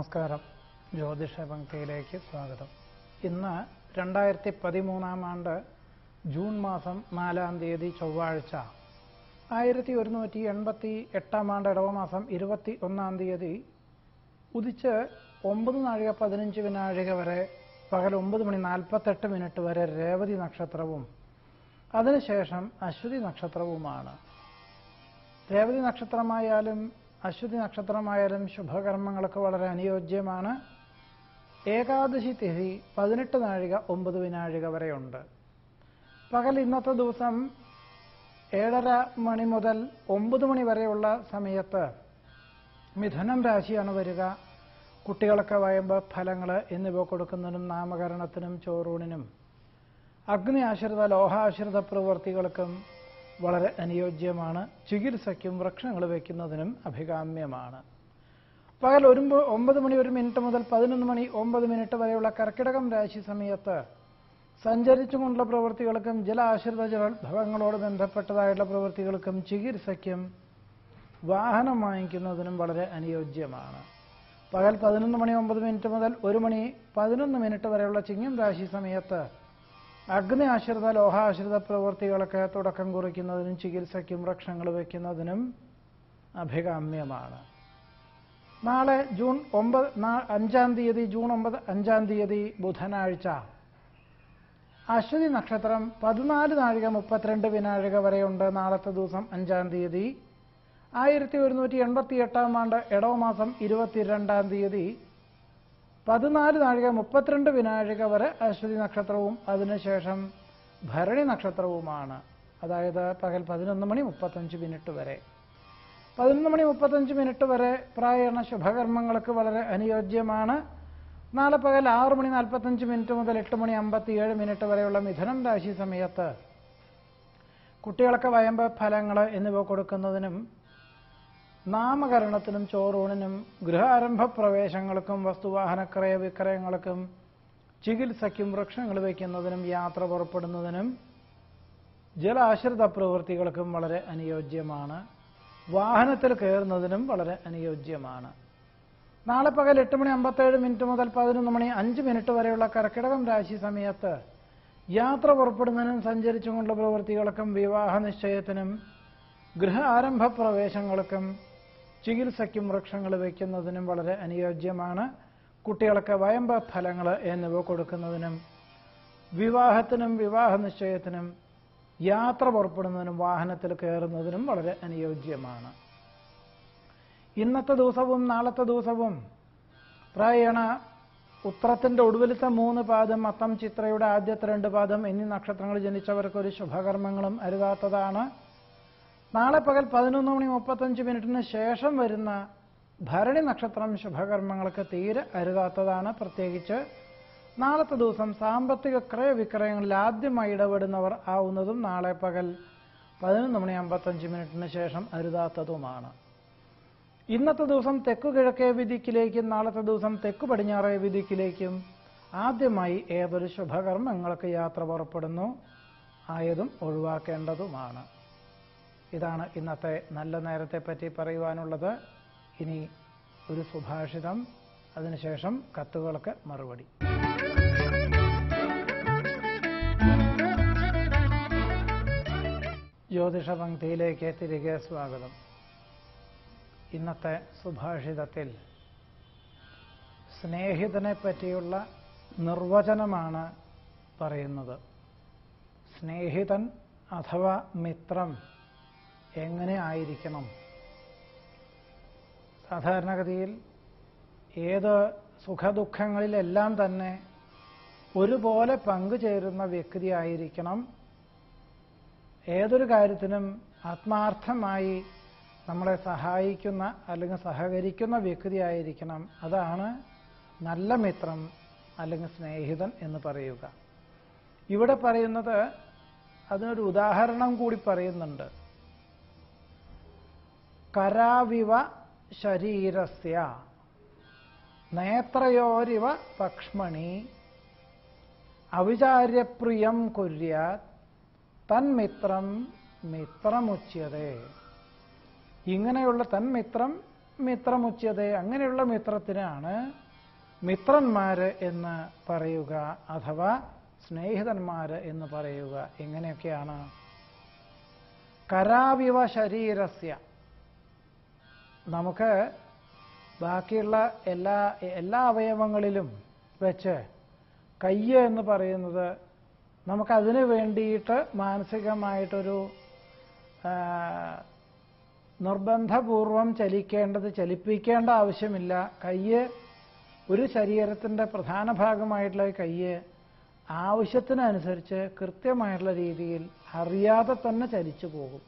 നമസ്കാരം ജ്യോതിഷ പങ്ക്തിയിലേക്ക് സ്വാഗതം ഇന്ന് രണ്ടായിരത്തി പതിമൂന്നാം ആണ്ട് ജൂൺ മാസം നാലാം തീയതി ചൊവ്വാഴ്ച ആയിരത്തി ഒരുന്നൂറ്റി എൺപത്തി എട്ടാം ആണ്ട് ഇടവമാസം ഇരുപത്തി ഒന്നാം തീയതി ഉദിച്ച് ഒമ്പത് നാഴിക പതിനഞ്ച് വിനാഴിക വരെ പകൽ ഒമ്പത് മണി നാൽപ്പത്തെട്ട് മിനിറ്റ് വരെ രേവതി നക്ഷത്രവും അതിനുശേഷം അശ്വതി നക്ഷത്രവുമാണ് രേവതി നക്ഷത്രമായാലും അശ്വതി നക്ഷത്രമായാലും ശുഭകർമ്മങ്ങൾക്ക് വളരെ അനുയോജ്യമാണ് ഏകാദശി തിഥി പതിനെട്ട് നാഴിക ഒമ്പത് വിനാഴിക വരെയുണ്ട് പകൽ ഇന്നത്തെ ദിവസം ഏഴര മണി മുതൽ ഒമ്പത് മണി വരെയുള്ള സമയത്ത് മിഥുനം രാശിയാണ് വരിക കുട്ടികൾക്ക് വയമ്പ് ഫലങ്ങൾ എന്നിവ കൊടുക്കുന്നതിനും നാമകരണത്തിനും ചോറൂണിനും അഗ്നി ആശ്രിത ലോഹാശ്രിത പ്രവൃത്തികൾക്കും വളരെ അനുയോജ്യമാണ് ചികിത്സയ്ക്കും വൃക്ഷങ്ങൾ വയ്ക്കുന്നതിനും അഭികാമ്യമാണ് പകൽ ഒരു ഒമ്പത് മണി ഒരു മിനിറ്റ് മുതൽ പതിനൊന്ന് മണി ഒമ്പത് മിനിറ്റ് വരെയുള്ള കർക്കിടകം രാശി സമയത്ത് സഞ്ചരിച്ചുകൊണ്ടുള്ള പ്രവൃത്തികൾക്കും ജലാശ്രിത ജലഭവങ്ങളോട് ബന്ധപ്പെട്ടതായിട്ടുള്ള പ്രവൃത്തികൾക്കും ചികിത്സയ്ക്കും വാഹനം വാങ്ങിക്കുന്നതിനും വളരെ അനുയോജ്യമാണ് പകൽ പതിനൊന്ന് മണി ഒമ്പത് മിനിറ്റ് മുതൽ ഒരു മണി പതിനൊന്ന് മിനിറ്റ് വരെയുള്ള ചിങ്ങം രാശി സമയത്ത് അഗ്നി ആശ്രിത ലോഹാശ്രിത പ്രവൃത്തികൾക്ക് തുടക്കം കുറിക്കുന്നതിനും ചികിത്സയ്ക്കും വൃക്ഷങ്ങൾ വയ്ക്കുന്നതിനും അഭികാമ്യമാണ് നാളെ ജൂൺ ഒമ്പത് അഞ്ചാം തീയതി ജൂൺ ഒമ്പത് അഞ്ചാം തീയതി ബുധനാഴ്ച അശ്വതി നക്ഷത്രം പതിനാല് നാഴിക മുപ്പത്തിരണ്ട് വിനാഴിക വരെയുണ്ട് നാളത്തെ ദിവസം അഞ്ചാം തീയതി ആയിരത്തി ഒരുന്നൂറ്റി എൺപത്തി എട്ടാം ആണ്ട് ഇടവമാസം ഇരുപത്തിരണ്ടാം തീയതി പതിനാല് നാഴിക മുപ്പത്തിരണ്ട് വിനാഴിക വരെ അശ്വതി നക്ഷത്രവും അതിനുശേഷം ഭരണി നക്ഷത്രവുമാണ് അതായത് പകൽ പതിനൊന്ന് മണി മുപ്പത്തഞ്ച് മിനിറ്റ് വരെ പതിനൊന്ന് മണി മുപ്പത്തഞ്ച് മിനിറ്റ് വരെ പ്രായണ ശുഭകർമ്മങ്ങൾക്ക് വളരെ അനുയോജ്യമാണ് നാളെ പകൽ ആറ് മണി നാൽപ്പത്തഞ്ച് മിനിറ്റ് മുതൽ എട്ട് മണി അമ്പത്തിയേഴ് മിനിറ്റ് വരെയുള്ള മിഥുനം രാശി സമയത്ത് കുട്ടികൾക്ക് വയമ്പ് ഫലങ്ങൾ എന്നിവ കൊടുക്കുന്നതിനും നാമകരണത്തിനും ചോറൂണിനും ഗൃഹാരംഭ പ്രവേശങ്ങൾക്കും വസ്തുവാഹന ക്രയ വിക്രയങ്ങൾക്കും ചികിത്സയ്ക്കും വൃക്ഷങ്ങൾ വയ്ക്കുന്നതിനും യാത്ര പുറപ്പെടുന്നതിനും ജലാശ്രിത പ്രവൃത്തികൾക്കും വളരെ അനുയോജ്യമാണ് വാഹനത്തിൽ കയറുന്നതിനും വളരെ അനുയോജ്യമാണ് നാളെ പകൽ എട്ട് മണി അമ്പത്തേഴ് മിനിറ്റ് മുതൽ പതിനൊന്ന് മണി അഞ്ച് മിനിറ്റ് വരെയുള്ള കർക്കിടകം രാശി സമയത്ത് യാത്ര പുറപ്പെടുന്നതിനും സഞ്ചരിച്ചുകൊണ്ടുള്ള പ്രവൃത്തികൾക്കും വിവാഹ നിശ്ചയത്തിനും ഗൃഹ ആരംഭ പ്രവേശങ്ങൾക്കും ചികിത്സയ്ക്കും വൃക്ഷങ്ങൾ വയ്ക്കുന്നതിനും വളരെ അനുയോജ്യമാണ് കുട്ടികൾക്ക് വയമ്പ ഫലങ്ങൾ എന്നിവ കൊടുക്കുന്നതിനും വിവാഹത്തിനും വിവാഹ നിശ്ചയത്തിനും യാത്ര പുറപ്പെടുന്നതിനും വാഹനത്തിൽ കയറുന്നതിനും വളരെ അനുയോജ്യമാണ് ഇന്നത്തെ ദിവസവും നാളത്തെ ദിവസവും പ്രായണ ഉത്രത്തിന്റെ ഒടുവിലത്തെ മൂന്ന് പാദം അത്തം ചിത്രയുടെ ആദ്യത്തെ രണ്ട് പാദം എന്നീ നക്ഷത്രങ്ങൾ ജനിച്ചവർക്ക് ഒരു ശുഭകർമ്മങ്ങളും അരുതാത്തതാണ് നാളെ പകൽ പതിനൊന്ന് മണി മുപ്പത്തഞ്ച് മിനിറ്റിന് ശേഷം വരുന്ന ഭരണി നക്ഷത്രം ശുഭകർമ്മങ്ങൾക്ക് തീരെ അരുതാത്തതാണ് പ്രത്യേകിച്ച് നാളത്തെ ദിവസം സാമ്പത്തിക ക്രയവിക്രയങ്ങളിൽ ആദ്യമായി ഇടപെടുന്നവർ ആവുന്നതും നാളെ പകൽ പതിനൊന്ന് മണി അമ്പത്തഞ്ച് മിനിറ്റിന് ശേഷം അരുതാത്തതുമാണ് ഇന്നത്തെ ദിവസം തെക്കു കിഴക്കേ വിധിക്കിലേക്കും നാളത്തെ ദിവസം തെക്കു പടിഞ്ഞാറേ വിധിക്കിലേക്കും ആദ്യമായി ഏതൊരു ശുഭകർമ്മങ്ങൾക്ക് യാത്ര പുറപ്പെടുന്നു ആയതും ഒഴിവാക്കേണ്ടതുമാണ് ഇതാണ് ഇന്നത്തെ നല്ല നേരത്തെ പറ്റി പറയുവാനുള്ളത് ഇനി ഒരു സുഭാഷിതം അതിനുശേഷം കത്തുകൾക്ക് മറുപടി ജ്യോതിഷ പങ്ക്തിയിലേക്ക് തിരികെ സ്വാഗതം ഇന്നത്തെ സുഭാഷിതത്തിൽ സ്നേഹിതനെ പറ്റിയുള്ള നിർവചനമാണ് പറയുന്നത് സ്നേഹിതൻ അഥവാ മിത്രം എങ്ങനെ ആയിരിക്കണം സാധാരണഗതിയിൽ ഏത് സുഖദുഃഖങ്ങളിലെല്ലാം തന്നെ ഒരുപോലെ പങ്കുചേരുന്ന വ്യക്തിയായിരിക്കണം ഏതൊരു കാര്യത്തിനും ആത്മാർത്ഥമായി നമ്മളെ സഹായിക്കുന്ന അല്ലെങ്കിൽ സഹകരിക്കുന്ന വ്യക്തിയായിരിക്കണം അതാണ് നല്ല മിത്രം അല്ലെങ്കിൽ സ്നേഹിതൻ എന്ന് പറയുക ഇവിടെ പറയുന്നത് അതിനൊരു ഉദാഹരണം കൂടി പറയുന്നുണ്ട് കരാവിവ ശരീരസ്യ നേത്രയോരിവ പക്ഷ്മണി അവിചാര്യപ്രിയം കുര്യാത് തന്മിത്രം മിത്രമുച്യതേ ഇങ്ങനെയുള്ള തന്മിത്രം മിത്രമുച്യത അങ്ങനെയുള്ള മിത്രത്തിനാണ് മിത്രന്മാര് എന്ന് പറയുക അഥവാ സ്നേഹിതന്മാര് എന്ന് പറയുക എങ്ങനെയൊക്കെയാണ് കരാവിവ ശരീരസ്യ നമുക്ക് ബാക്കിയുള്ള എല്ലാ എല്ലാ അവയവങ്ങളിലും വെച്ച് കയ്യ് എന്ന് പറയുന്നത് നമുക്കതിന് വേണ്ടിയിട്ട് മാനസികമായിട്ടൊരു ആ, നിർബന്ധപൂർവം ചലിക്കേണ്ടത് ചലിപ്പിക്കേണ്ട ആവശ്യമില്ല കയ്യ് ഒരു ശരീരത്തിൻ്റെ പ്രധാന ഭാഗമായിട്ടുള്ള ഈ കയ്യ് ആവശ്യത്തിനനുസരിച്ച് കൃത്യമായിട്ടുള്ള രീതിയിൽ അറിയാതെ തന്നെ ചലിച്ചു പോകും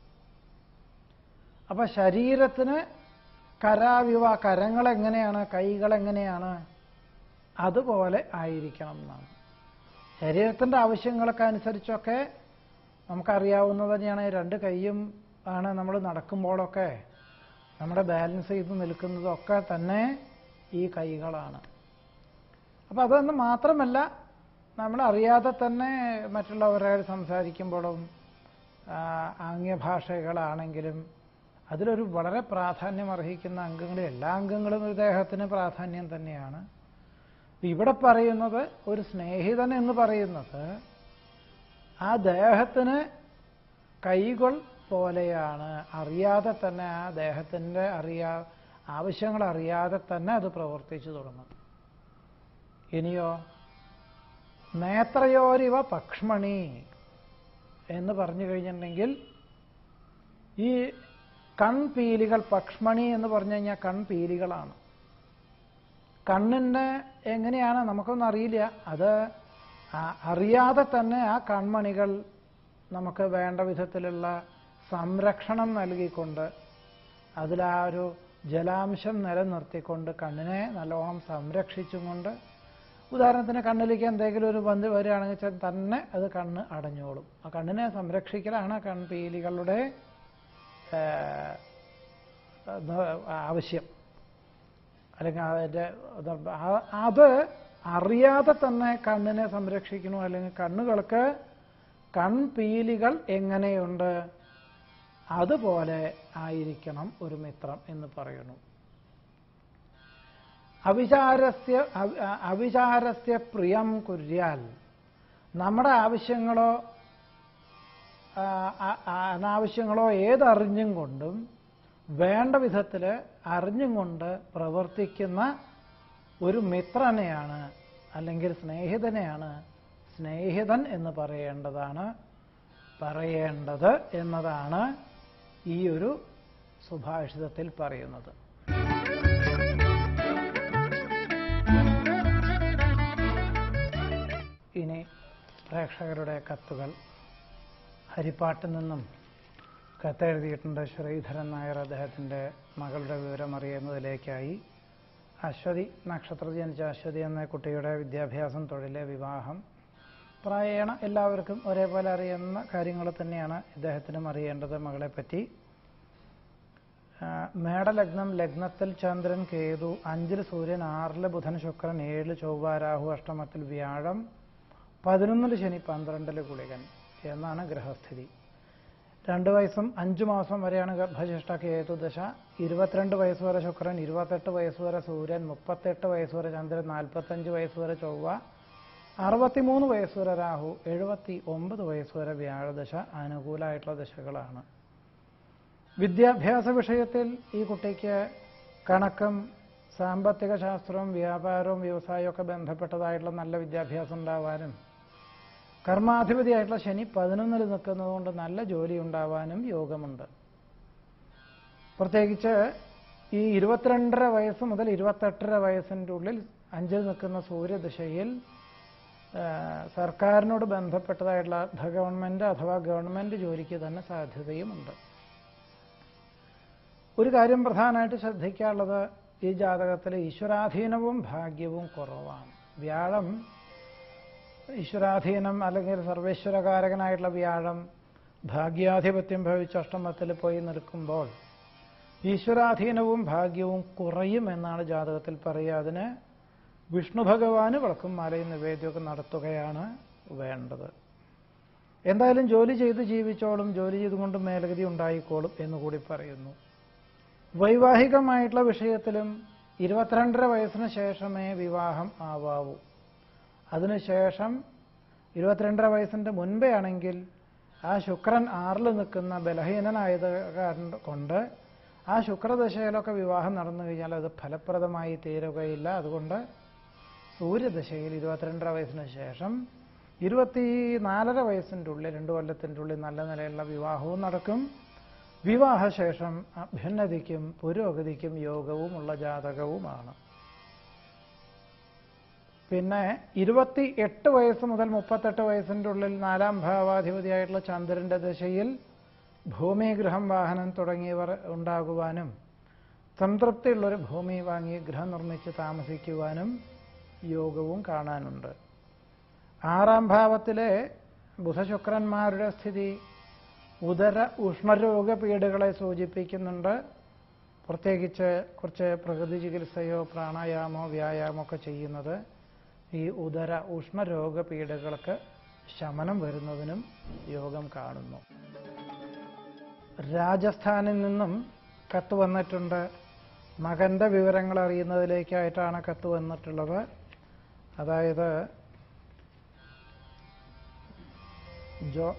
അപ്പൊ ശരീരത്തിന് കരാവിവ കരങ്ങൾ എങ്ങനെയാണ് കൈകൾ എങ്ങനെയാണ് അതുപോലെ ആയിരിക്കണം എന്നാണ് ശരീരത്തിന്റെ ആവശ്യങ്ങളൊക്കെ അനുസരിച്ചൊക്കെ നമുക്കറിയാവുന്നത് തന്നെയാണ് രണ്ട് കൈയും ആണ് നമ്മൾ നടക്കുമ്പോഴൊക്കെ നമ്മുടെ ബാലൻസ് ചെയ്ത് നിൽക്കുന്നതൊക്കെ തന്നെ ഈ കൈകളാണ് അപ്പൊ അതൊന്ന് മാത്രമല്ല നമ്മൾ അറിയാതെ തന്നെ മറ്റുള്ളവരോട് സംസാരിക്കുമ്പോഴും ആ, ആംഗ്യഭാഷകളാണെങ്കിലും അതിലൊരു വളരെ പ്രാധാന്യം അർഹിക്കുന്ന അംഗങ്ങൾ എല്ലാ അംഗങ്ങളും ഒരു ദേഹത്തിന് പ്രാധാന്യം തന്നെയാണ് ഇവിടെ പറയുന്നത് ഒരു സ്നേഹിതൻ എന്ന് പറയുന്നത് ആ ദേഹത്തിന് കൈകൾ പോലെയാണ് അറിയാതെ തന്നെ ആ ദേഹത്തിൻ്റെ അറിയാ ആവശ്യങ്ങൾ അറിയാതെ തന്നെ അത് പ്രവർത്തിച്ചു തുടങ്ങും ഇനിയോ നേത്രയോരിവ പക്ഷ്മണി എന്ന് പറഞ്ഞു കഴിഞ്ഞിട്ടുണ്ടെങ്കിൽ ഈ കൺപീലികൾ പക്ഷ്മണി എന്ന് പറഞ്ഞു കഴിഞ്ഞാൽ കൺപീലികളാണ് കണ്ണിന് എങ്ങനെയാണ് നമുക്കൊന്നും അറിയില്ല അത് ആ- അറിയാതെ തന്നെ ആ കൺമണികൾ നമുക്ക് വേണ്ട വിധത്തിലുള്ള സംരക്ഷണം നൽകിക്കൊണ്ട് അതിൽ ആ ഒരു ജലാംശം നിലനിർത്തിക്കൊണ്ട് കണ്ണിനെ നല്ലോണം സംരക്ഷിച്ചും കൊണ്ട് ഉദാഹരണത്തിന് കണ്ണിലേക്ക് എന്തെങ്കിലും ഒരു ബന്ധ് വരികയാണെങ്കിൽ വെച്ചാൽ തന്നെ അത് കണ്ണ് അടഞ്ഞോളും ആ കണ്ണിനെ സംരക്ഷിക്കലാണ് കൺപീലികളുടെ ആ, ന- ആവശ്യം അല്ലെങ്കിൽ അതിൻ്റെ അത് ആ- അത് അറിയാതെ തന്നെ കണ്ണിനെ സംരക്ഷിക്കണു അല്ലെങ്കിൽ കണ്ണുകൾക്ക് കൺപീലികൾ എങ്ങനെയുണ്ട് അതുപോലെ ആയിരിക്കണം ഒരു മിത്രം എന്ന് പറയുന്നു അവിചാരസ്യ അവ- അവിചാരസ്യ പ്രിയം കുര്യാൽ നമ്മുടെ ആവശ്യങ്ങളോ ആ, ആ- ആ, അനാവശ്യങ്ങളോ ഏതറിഞ്ഞും കൊണ്ടും വേണ്ട വിധത്തിൽ അറിഞ്ഞും കൊണ്ട് പ്രവർത്തിക്കുന്ന ഒരു മിത്രനെയാണ് അല്ലെങ്കിൽ സ്നേഹിതനെയാണ് സ്നേഹിതൻ എന്ന് പറയേണ്ടതാണ് പറയേണ്ടത് എന്നതാണ് ഈ ഒരു സുഭാഷിതത്തിൽ പറയുന്നത് ഇനി പ്രേക്ഷകരുടെ കത്തുകൾ ഹരിപ്പാട്ടിൽ നിന്നും കത്തെഴുതിയിട്ടുണ്ട് ശ്രീധരൻ നായർ അദ്ദേഹത്തിൻ്റെ മകളുടെ വിവരം അറിയുന്നതിലേക്കായി അശ്വതി നക്ഷത്ര ജനിച്ച അശ്വതി എന്ന കുട്ടിയുടെ വിദ്യാഭ്യാസം തൊഴില് വിവാഹം പ്രായേണ എല്ലാവർക്കും ഒരേപോലെ അറിയുന്ന കാര്യങ്ങൾ തന്നെയാണ് ഇദ്ദേഹത്തിനും അറിയേണ്ടത് മകളെപ്പറ്റി ആ, മേടലഗ്നം ലഗ്നത്തിൽ ചന്ദ്രൻ കേതു അഞ്ചിൽ സൂര്യൻ ആറില് ബുധൻ ശുക്രൻ ഏഴില് ചൊവ്വ രാഹു അഷ്ടമത്തിൽ വ്യാഴം പതിനൊന്നില് ശനി പന്ത്രണ്ടില് കുളികൻ എന്നാണ് ഗ്രഹസ്ഥിതി രണ്ട് വയസ്സും അഞ്ചു മാസം വരെയാണ് ഗർഭശിഷ്ട കേതുദശ ഇരുപത്തിരണ്ട് വയസ്സ് വരെ ശുക്രൻ ഇരുപത്തെട്ട് വയസ്സ് വരെ സൂര്യൻ മുപ്പത്തെട്ട് വയസ്സ് വരെ ചന്ദ്രൻ നാൽപ്പത്തഞ്ച് വയസ്സ് വരെ ചൊവ്വ അറുപത്തിമൂന്ന് വയസ്സ് വരെ രാഹു എഴുപത്തി ഒമ്പത് വയസ്സ് വരെ വ്യാഴദശ അനുകൂലമായിട്ടുള്ള ദശകളാണ് വിദ്യാഭ്യാസ വിഷയത്തിൽ ഈ കുട്ടിക്ക് കണക്കും സാമ്പത്തിക ശാസ്ത്രവും വ്യാപാരവും വ്യവസായവും ഒക്കെ ബന്ധപ്പെട്ടതായിട്ടുള്ള നല്ല വിദ്യാഭ്യാസം ഉണ്ടാവാനും കർമാധിപതിയായിട്ടുള്ള ശനി പതിനൊന്നിൽ നിൽക്കുന്നതുകൊണ്ട് നല്ല ജോലി ഉണ്ടാവാനും യോഗമുണ്ട് പ്രത്യേകിച്ച് ഈ ഇരുപത്തിരണ്ടര വയസ്സ് മുതൽ ഇരുപത്തെട്ടര വയസ്സിൻ്റെ ഉള്ളിൽ അഞ്ചിൽ നിൽക്കുന്ന സൂര്യദശയിൽ ആ, സർക്കാരിനോട് ബന്ധപ്പെട്ടതായിട്ടുള്ള അർദ്ധ ഗവൺമെന്റ് അഥവാ ഗവൺമെന്റ് ജോലിക്ക് തന്നെ സാധ്യതയുമുണ്ട് ഒരു കാര്യം പ്രധാനമായിട്ട് ശ്രദ്ധിക്കാനുള്ളത് ഈ ജാതകത്തിൽ ഈശ്വരാധീനവും ഭാഗ്യവും കുറവാണ് വ്യാഴം ഈശ്വരാധീനം അല്ലെങ്കിൽ സർവേശ്വരകാരകനായിട്ടുള്ള വ്യാഴം ഭാഗ്യാധിപത്യം ഭവിച്ച അഷ്ടമത്തിൽ പോയി നിൽക്കുമ്പോൾ ഈശ്വരാധീനവും ഭാഗ്യവും കുറയും എന്നാണ് ജാതകത്തിൽ പറയുക അതിന് വിഷ്ണു ഭഗവാന് വിളക്കും മാലയും നിവേദ്യമൊക്കെ നടത്തുകയാണ് വേണ്ടത് എന്തായാലും ജോലി ചെയ്ത് ജീവിച്ചോളും ജോലി ചെയ്തുകൊണ്ട് മേലഗതി ഉണ്ടായിക്കോളും എന്നുകൂടി പറയുന്നു വൈവാഹികമായിട്ടുള്ള വിഷയത്തിലും ഇരുപത്തിരണ്ടര വയസ്സിന് ശേഷമേ വിവാഹം ആവാവൂ അതിനുശേഷം ഇരുപത്തിരണ്ടര വയസ്സിന്റെ മുൻപേ ആണെങ്കിൽ ആ ശുക്രൻ ആറിൽ നിൽക്കുന്ന ബലഹീനനായത് കാരണം കൊണ്ട് ആ ശുക്രദശയിലൊക്കെ വിവാഹം നടന്നു കഴിഞ്ഞാൽ അത് ഫലപ്രദമായി തീരുകയില്ല അതുകൊണ്ട് സൂര്യദശയിൽ ഇരുപത്തിരണ്ടര വയസ്സിന് ശേഷം ഇരുപത്തി നാലര വയസ്സിൻ്റെ ഉള്ളിൽ രണ്ട് കൊല്ലത്തിൻ്റെ ഉള്ളിൽ നല്ല നിലയിലുള്ള വിവാഹവും നടക്കും വിവാഹശേഷം അഭ്യുന്നതിക്കും പുരോഗതിക്കും യോഗവുമുള്ള ജാതകവുമാണ് പിന്നെ ഇരുപത്തി എട്ട് വയസ്സ് മുതൽ മുപ്പത്തെട്ട് വയസ്സിൻ്റെ ഉള്ളിൽ നാലാം ഭാവാധിപതിയായിട്ടുള്ള ചന്ദ്രന്റെ ദശയിൽ ഭൂമി ഗൃഹം വാഹനം തുടങ്ങിയവർ ഉണ്ടാകുവാനും സംതൃപ്തിയുള്ളൊരു ഭൂമി വാങ്ങി ഗൃഹം നിർമ്മിച്ച് താമസിക്കുവാനും യോഗവും കാണാനുണ്ട് ആറാം ഭാവത്തിലെ ബുധശുക്രന്മാരുടെ സ്ഥിതി ഉദര ഉഷ്ണരോഗ പീഡകളെ സൂചിപ്പിക്കുന്നുണ്ട് പ്രത്യേകിച്ച് കുറച്ച് പ്രകൃതി ചികിത്സയോ പ്രാണായാമോ വ്യായാമോ ഒക്കെ ചെയ്യുന്നത് ഈ ഉദര ഉഷ്ണരോഗ പീഡകൾക്ക് ശമനം വരുന്നതിനും യോഗം കാണുന്നു രാജസ്ഥാനിൽ നിന്നും കത്ത് വന്നിട്ടുണ്ട് മകന്റെ വിവരങ്ങൾ അറിയുന്നതിലേക്കായിട്ടാണ് കത്ത് വന്നിട്ടുള്ളത് അതായത് ജോ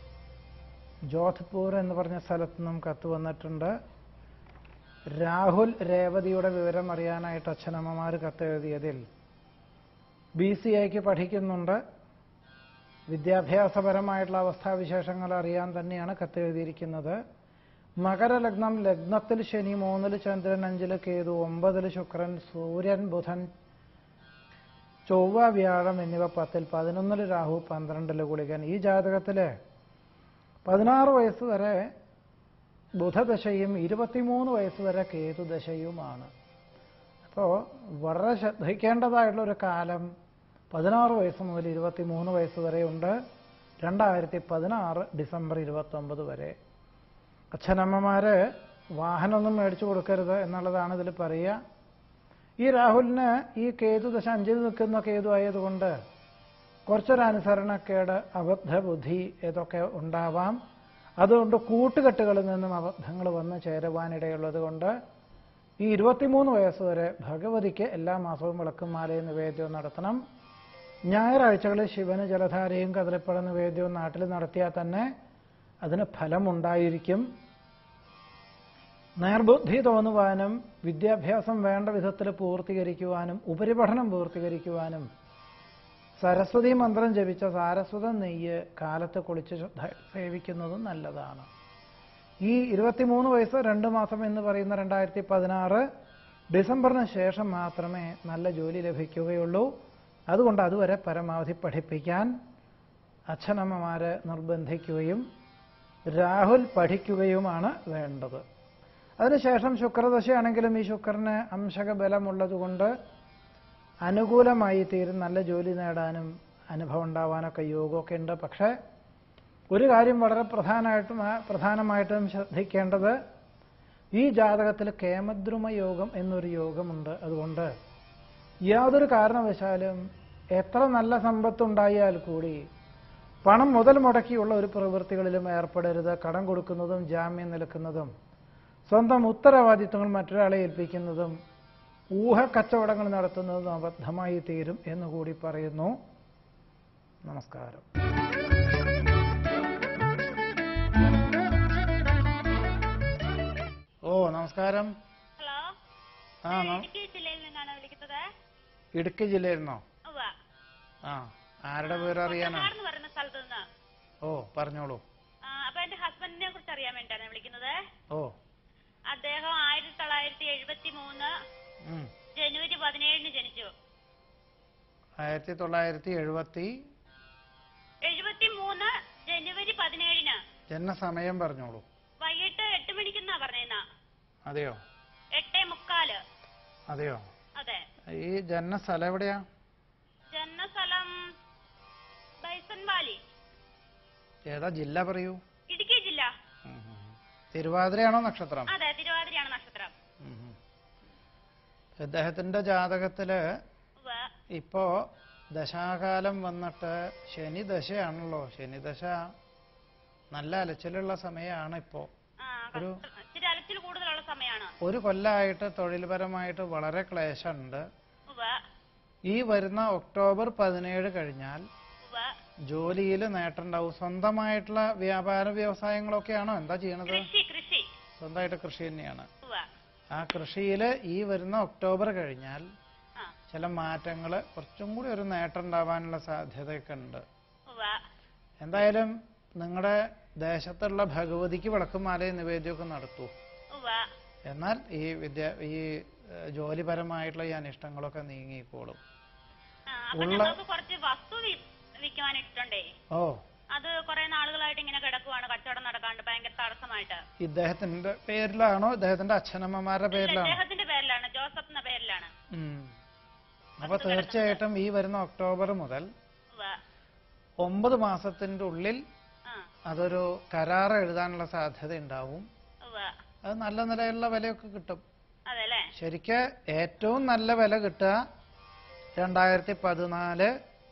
ജോധ്പൂർ എന്ന് പറഞ്ഞ സ്ഥലത്ത് നിന്നും കത്ത് വന്നിട്ടുണ്ട് രാഹുൽ രേവതിയുടെ വിവരം അറിയാനായിട്ട് അച്ഛനമ്മമാർ കത്തെഴുതിയതിൽ ബി സി ഐക്ക് പഠിക്കുന്നുണ്ട് വിദ്യാഭ്യാസപരമായിട്ടുള്ള അവസ്ഥാവിശേഷങ്ങൾ അറിയാൻ തന്നെയാണ് കത്തെഴുതിയിരിക്കുന്നത് മകരലഗ്നം ലഗ്നത്തിൽ ശനി മൂന്നിൽ ചന്ദ്രൻ അഞ്ചിൽ കേതു ഒമ്പതിൽ ശുക്രൻ സൂര്യൻ ബുധൻ ചൊവ്വ വ്യാഴം എന്നിവ പത്തിൽ പതിനൊന്നിൽ രാഹു പന്ത്രണ്ടിൽ ഗുളികൻ ഈ ജാതകത്തില് പതിനാറ് വയസ്സ് വരെ ബുധദശയും ഇരുപത്തിമൂന്ന് വയസ്സ് വരെ കേതുദശയുമാണ് അപ്പോൾ വളരെ ശ്രദ്ധിക്കേണ്ടതായിട്ടുള്ള ഒരു കാലം പതിനാറ് വയസ്സ് മുതൽ ഇരുപത്തിമൂന്ന് വയസ്സ് വരെയുണ്ട് രണ്ടായിരത്തി പതിനാറ് ഡിസംബർ ഇരുപത്തൊമ്പത് വരെ അച്ഛനമ്മമാര് വാഹനമൊന്നും മേടിച്ചു കൊടുക്കരുത് എന്നുള്ളതാണ് ഇതിൽ പറയുക ഈ രാഹുലിന് ഈ കേതു ദശ അഞ്ചിൽ നിൽക്കുന്ന കേതു ആയതുകൊണ്ട് കുറച്ചൊരു അനുസരണക്കേട് അബദ്ധ ബുദ്ധി ഇതൊക്കെ ഉണ്ടാവാം അതുകൊണ്ട് കൂട്ടുകെട്ടുകളിൽ നിന്നും അബദ്ധങ്ങൾ വന്ന് ചേരുവാനിടയുള്ളത് കൊണ്ട് ഈ ഇരുപത്തിമൂന്ന് വയസ്സ് വരെ ഭഗവതിക്ക് എല്ലാ മാസവും വിളക്കും മാലയും നിവേദ്യവും നടത്തണം ഞായറാഴ്ചകളിൽ ശിവന് ജലധാരയും കദളിപ്പഴ നിവേദ്യവും നാട്ടിൽ നടത്തിയാൽ തന്നെ അതിന് ഫലമുണ്ടായിരിക്കും നേർബുദ്ധി തോന്നുവാനും വിദ്യാഭ്യാസം വേണ്ട വിധത്തിൽ പൂർത്തീകരിക്കുവാനും ഉപരിപഠനം പൂർത്തീകരിക്കുവാനും സരസ്വതി മന്ത്രം ജപിച്ച സാരസ്വത നെയ്യ് കാലത്ത് കുളിച്ച് ശുദ്ധ- സേവിക്കുന്നതും നല്ലതാണ് ഈ ഇരുപത്തിമൂന്ന് വയസ്സ് രണ്ട് മാസം എന്ന് പറയുന്ന രണ്ടായിരത്തി പതിനാറ് ഡിസംബറിന് ശേഷം മാത്രമേ നല്ല ജോലി ലഭിക്കുകയുള്ളൂ അതുകൊണ്ട് അതുവരെ പരമാവധി പഠിപ്പിക്കാൻ അച്ഛനമ്മമാരെ നിർബന്ധിക്കുകയും രാഹുൽ പഠിക്കുകയുമാണ് വേണ്ടത് അതിനുശേഷം ശുക്രദശയാണെങ്കിലും ഈ ശുക്രന് അംശക ബലമുള്ളതുകൊണ്ട് അനുകൂലമായി തീരും നല്ല ജോലി നേടാനും അനുഭവം ഉണ്ടാവാനൊക്കെ യോഗമൊക്കെ ഉണ്ട് പക്ഷേ ഒരു കാര്യം വളരെ പ്രധാനമായിട്ടും പ്രധാനമായിട്ടും ശ്രദ്ധിക്കേണ്ടത് ഈ ജാതകത്തിൽ കേമദ്രുമ യോഗം എന്നൊരു യോഗമുണ്ട് അതുകൊണ്ട് യാതൊരു കാരണവശാലും എത്ര നല്ല സമ്പത്തുണ്ടായാൽ കൂടി പണം മുതൽ മുടക്കിയുള്ള ഒരു പ്രവൃത്തികളിലും ഏർപ്പെടരുത് കടം കൊടുക്കുന്നതും ജാമ്യം നിൽക്കുന്നതും സ്വന്തം ഉത്തരവാദിത്വങ്ങൾ മറ്റൊരാളെ ഏൽപ്പിക്കുന്നതും ഊഹക്കച്ചവടങ്ങൾ നടത്തുന്നതും അബദ്ധമായി തീരും എന്നുകൂടി പറയുന്നു നമസ്കാരം ഓ നമസ്കാരം ഹലോ ആ ഞാൻ നോ- ഇടുക്കി ജില്ലയിൽ നിന്നാണ് വിളിക്കുന്നത് ഇടുക്കി ജില്ലയിരുന്നോ ഉവ്വ. ആ ആരുടെ പേര് അറിയാനാ കൊട്ടനാട് എന്ന് പറയുന്ന സ്ഥലത്ത് നിന്ന് ഓ പറഞ്ഞോളൂ ആ, അപ്പൊ എന്റെ ഹസ്ബൻഡിനെ കുറിച്ച് അറിയാൻ വേണ്ടിയാണ് വിളിക്കുന്നത് ഓ അദ്ദേഹം ആയിരത്തി തൊള്ളായിരത്തി എഴുപത്തി മൂന്ന് ഉം. ജനുവരി പതിനേഴിന് ജനിച്ചു ആയിരത്തി തൊള്ളായിരത്തി എഴുപത്തി എഴുപത്തി മൂന്ന് ജനുവരി പതിനേഴിന് ജനനസമയം പറഞ്ഞോളൂ വൈകിട്ട് എട്ട് മണിക്കെന്നാ പറഞ്ഞേന്ന അതെയോ എട്ടേ മുക്കാല് അതെയോ അതെ ഈ ജനനസ്ഥലം എവിടെയാ ജന്മസ്ഥലം ബൈസൺ വാലി ഏതാ ജില്ല പറയൂ ഇടുക്കി ജില്ല ഉം, ഉം, ഉം. തിരുവാതിരയാണോ നക്ഷത്രം അതെ തിരുവാതിരയാണ് നക്ഷത്രം ഉം, ഉം. ഇദ്ദേഹത്തിന്റെ ജാതകത്തില് ഉവ്വ. ഇപ്പോ ദശാകാലം വന്നിട്ട് ശനി ദശയാണല്ലോ ശനി ദശ നല്ല അലച്ചിലുള്ള സമയമാണ് ഇപ്പോ ആ ഒരു- കഷ്ട- ഇച്ചിരി അലച്ചിൽ കൂടുതലുള്ള സമയമാണ് ഒരു കൊല്ലമായിട്ട് തൊഴിൽപരമായിട്ട് വളരെ ക്ലേശമുണ്ട് ഉവ്വ ഈ വരുന്ന ഒക്ടോബർ പതിനേഴ് കഴിഞ്ഞാൽ ഉവ്വ ജോലിയിൽ നേട്ടമുണ്ടാവും സ്വന്തമായിട്ടുള്ള വ്യാപാര വ്യവസായങ്ങളൊക്കെയാണോ എന്താ ചെയ്യണത് കൃഷി കൃഷി സ്വന്തമായിട്ട് കൃഷി തന്നെയാണ് ഉവ്വ ആ കൃഷിയിൽ ഈ വരുന്ന ഒക്ടോബർ കഴിഞ്ഞാൽ ആ ചില മാറ്റങ്ങൾ കുറച്ചും കൂടി ഒരു നേട്ടം ഉണ്ടാവാനുള്ള സാധ്യതയൊക്കെ ഉണ്ട് ഉവ്വ എന്തായാലും നിങ്ങളുടെ ദേശത്തുള്ള ഭഗവതിക്ക് വിളക്കുമാലയും നിവേദ്യമൊക്കെ നടത്തൂ ഉവ്വ എന്നാൽ ഈ വിദ്യ ഈ ഏഹ്, ജോലിപരമായിട്ടുള്ള ഈ അനിഷ്ടങ്ങളൊക്കെ നീങ്ങിക്കോളും ആ, അപ്പൊ ഉള്ള- ഞങ്ങൾക്ക് കുറച്ച് വസ്തു വി- വിൽക്കുവാൻ ഇട്ടുണ്ടേ ഓ അത് കുറെ നാളുകളായിട്ട് ഇങ്ങനെ കിടക്കുവാണ് കച്ചവടം നടക്കാണ്ട് ഭയങ്കര തടസ്സമായിട്ട് ഇദ്ദേഹത്തിന്റെ പേരിലാണോ ഇദ്ദേഹത്തിന്റെ അച്ഛനമ്മമാരുടെ ഇല്ല, പേരിലാണോ അദ്ദേഹത്തിന്റെ പേരിലാണ് ജോസഫ് എന്ന പേരിലാണ് ഉം. അപ്പൊ തീർച്ചയായിട്ടും ഈ വരുന്ന ഒക്ടോബർ മുതൽ ഉവ്വ ഒമ്പത് മാസത്തിന്റെ ഉള്ളിൽ ആ അതൊരു കരാർ എഴുതാനുള്ള സാധ്യത ഉണ്ടാവും ഉവ്വ അത് നല്ല നിലയിലുള്ള വിലയൊക്കെ കിട്ടും അതെ അല്ലേ ശരിക്ക് ഏറ്റവും നല്ല വില കിട്ടുക രണ്ടായിരത്തി പതിനാല്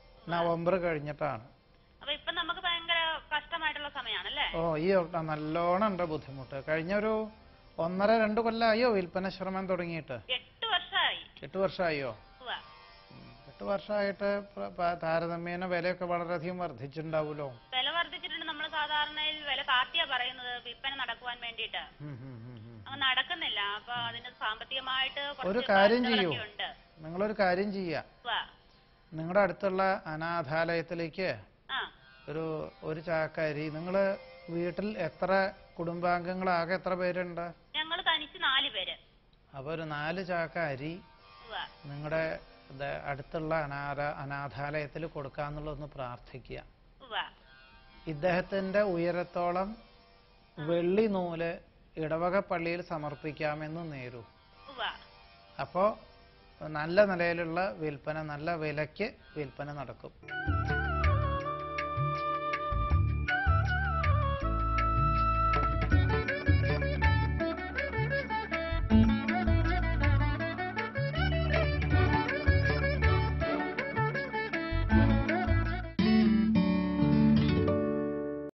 നവംബർ കഴിഞ്ഞിട്ടാണ് അപ്പൊ ഇപ്പൊ നമുക്ക് ഭയങ്കര കഷ്ടമായിട്ടുള്ള സമയമാണല്ലേ ഓ ഈ ഒ- നല്ലോണം ഉണ്ട് ബുദ്ധിമുട്ട് കഴിഞ്ഞൊരു ഒന്നര രണ്ട് കൊല്ലമായോ വിൽപ്പന ശ്രമം തുടങ്ങിയിട്ട് എട്ട് വർഷമായി എട്ട് വർഷമായോ ഉവ്വ ഉം. എട്ട് വർഷമായിട്ട് പ്ര- പ- താരതമ്യേന വിലയൊക്കെ വളരെയധികം വർദ്ധിച്ചിട്ടുണ്ടാവുമല്ലോ വില വർദ്ധിച്ചിട്ടുണ്ട് നമ്മൾ സാധാരണയിൽ വില താത്തിയാ പറയുന്നത് വിൽപ്പന നടക്കുവാൻ വേണ്ടിയിട്ട് ഉം, ഉം, ഉം, ഉം. അങ്ങ് നടക്കുന്നില്ല അപ്പൊ അതിന് സാമ്പത്തികമായിട്ട് ഒരു കുറച്ച് കാര്യം ചെയ്യൂ ബാധ്യതകളൊക്കെ ഉണ്ട് നിങ്ങളൊരു കാര്യം ചെയ്യുക ഉവ്വ. നിങ്ങളുടെ അടുത്തുള്ള അനാഥാലയത്തിലേക്ക് ആ ഒരു ഒരു ചാക്ക അരി നിങ്ങൾ വീട്ടിൽ എത്ര കുടുംബാംഗങ്ങളാകെ എത്ര പേരുണ്ട് ഞങ്ങൾ തനിച്ച് നാല് പേര് അപ്പോൾ ഒരു നാല് ചാക്ക അരി ഉവ്വ. നിങ്ങളുടെ ദ- അടുത്തുള്ള അനാഥ അനാഥാലയത്തിൽ കൊടുക്കാന്നുള്ളതൊന്ന് പ്രാർത്ഥിക്കുക ഉവ്വ. ഇദ്ദേഹത്തിന്റെ ഉയരത്തോളം വെള്ളി നൂല് ഇടവക പള്ളിയിൽ സമർപ്പിക്കാമെന്ന് നേരു ഉവ്വ. അപ്പോൾ നല്ല നിലയിലുള്ള വിൽപ്പന നല്ല വിലയ്ക്ക് വിൽപ്പന നടക്കും